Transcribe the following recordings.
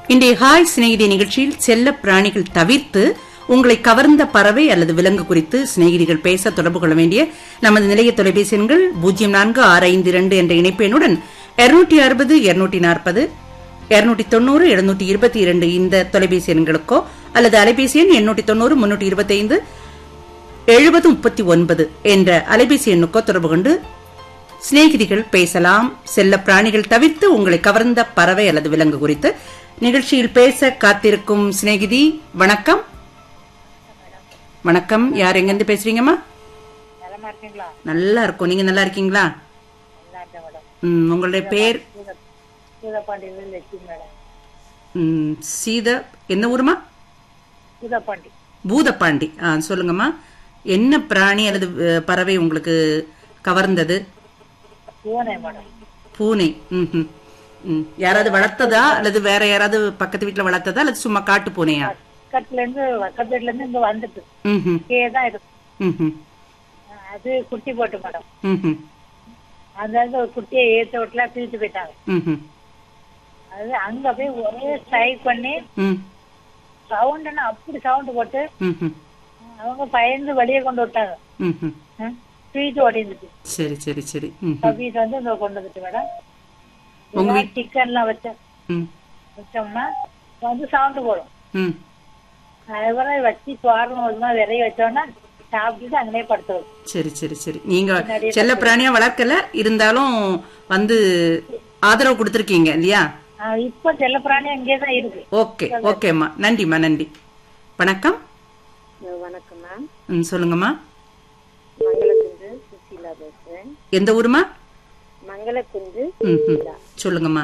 இன்றைய ஹாய் சிநேகிதி நிகழ்ச்சியில் செல்ல பிராணிகள் தவிர்த்து உங்களை கவர்ந்த பறவை அல்லது விலங்கு குறித்து சிநேகிதிகள் பேச தொடர்பு கொள்ள வேண்டிய நமது நிலைய தொலைபேசி எண்கள் பூஜ்ஜியம் நான்கு ஆறு ஐந்து இரண்டு என்ற இணைப்பு எண்ணுடன் இருநூற்றி அறுபது இருநூற்றி நாற்பது இருநூற்றி தொண்ணூறு எழுநூற்றி இருபத்தி இரண்டு இந்த தொலைபேசி எண்களுக்கோ அல்லது அலைபேசி எண் எண்ணூற்றி தொண்ணூறு முன்னூற்றி இருபத்தி ஐந்து எழுபது முப்பத்தி ஒன்பது என்ற அலைபேசி எண்ணுக்கோ தொடர்பு கொண்டு சிநேகிதிகள் பேசலாம் செல்ல பிராணிகள் தவிர்த்து உங்களை கவர்ந்த பறவை அல்லது விலங்கு குறித்து நிகழ்ச்சியில் பேச காத்திருக்கும் சிநேகிதி வணக்கம் வணக்கம் யார் எங்கிருந்து பேசுறீங்கம்மா நலமா இருக்கீங்களா நல்லா இருக்கும் நீங்க நல்லா இருக்கீங்களா நல்லா இருக்கேன் மேடம் ம், உங்களுடைய பேர் சூத- சூதப்பாண்டியிலிருந்து லட்சுமி மேடம் ம், சீத என்ன ஊருமா சூதப்பாண்டி பூதப்பாண்டி ஆ சொல்லுங்கம்மா என்ன பிராணி அல்லது அஹ், பறவை உங்களுக்கு கவர்ந்தது பூனை மேடம் பூனை ம்ஹும். ம் யாராவது வளர்த்ததா அல்லது வேற யாராவது பக்கத்து வீட்டுல வளர்த்ததா அல்லது சும்மா காட்டு பூனையா பக்கத்துல இருந்து பக்கத்து வீட்டுல இருந்து இங்க வந்துட்டு ம்ஹும். இங்கே தான் இருக்கு ம்ஹும். அது குட்டி போட்டு மேடம் ம்ஹும். அதாவது ஒரு குட்டியை ஏத்த விட்டுல பிரிச்சு போயிட்டாங்க ம்ஹும். அது அங்க போய் ஒரே ஸ்ட்ரைக் பண்ணி ம். சவுண்டுன்னா அப்படி சவுண்ட் போட்டு ம்ஹும். அவங்க பயந்து வெளியே கொண்டு விட்டாங்க ம்ஹும். ஸ்வீட் ஓடிந்துச்சு சரி சரி சரி ம்ஹும். ஸ்வீட் வந்து இங்க கொண்டு வந்துட்டு மேடம் உங்க சிக்கன்லாம் வச்ச ம். வச்சோம்னா வந்து சவுண்ட் போடும் ம். அதுவரை வச்சு சோறு ஒழுங்கா விரைய வச்சோம்னா சாப்பிட்டுட்டு அங்கனே படுத்துடும் சரி சரி சரி நீங்க செல்ல பிராணியா வளர்க்கல இருந்தாலும் வந்து ஆதரவு கொடுத்திருக்கீங்க இல்லையா ஆஹ் இப்ப செல்ல பிராணி அங்கேயே தான் இருக்கு ஓகே ஓகேம்மா நன்றிம்மா நன்றி வணக்கம் வணக்கம் மேம் ம், சொல்லுங்கம்மா மங்களக்குன்று சுசீலா பேசுறேன் எந்த ஊருமா மங்களக்குன்று ம், ம். சொல்லுங்கம்மா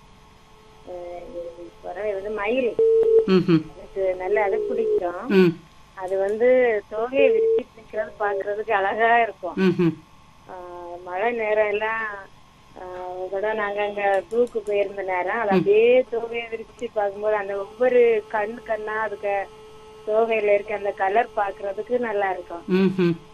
பறவை வந்து மயில் ம்ஹும். எனக்கு நல்ல அது பிடிக்கும் ம். அது வந்து தோகையை விரிச்சிட்டு நிக்கிறது பாக்குறதுக்கு அழகா இருக்கும் ம்ஹும். ஆஹ் மழை நேரம் எல்லாம் ஆஹ் கூட நாங்க அங்க டூக்கு போயிருந்த நேரம் அது அப்படியே தோகையை விரிச்சு பார்க்கும்போது அந்த ஒவ்வொரு கண் கண்ணா அதுக்கு தோகையில இருக்க அந்த கலர் பாக்குறதுக்கு நல்லா இருக்கும் ம்ஹும்.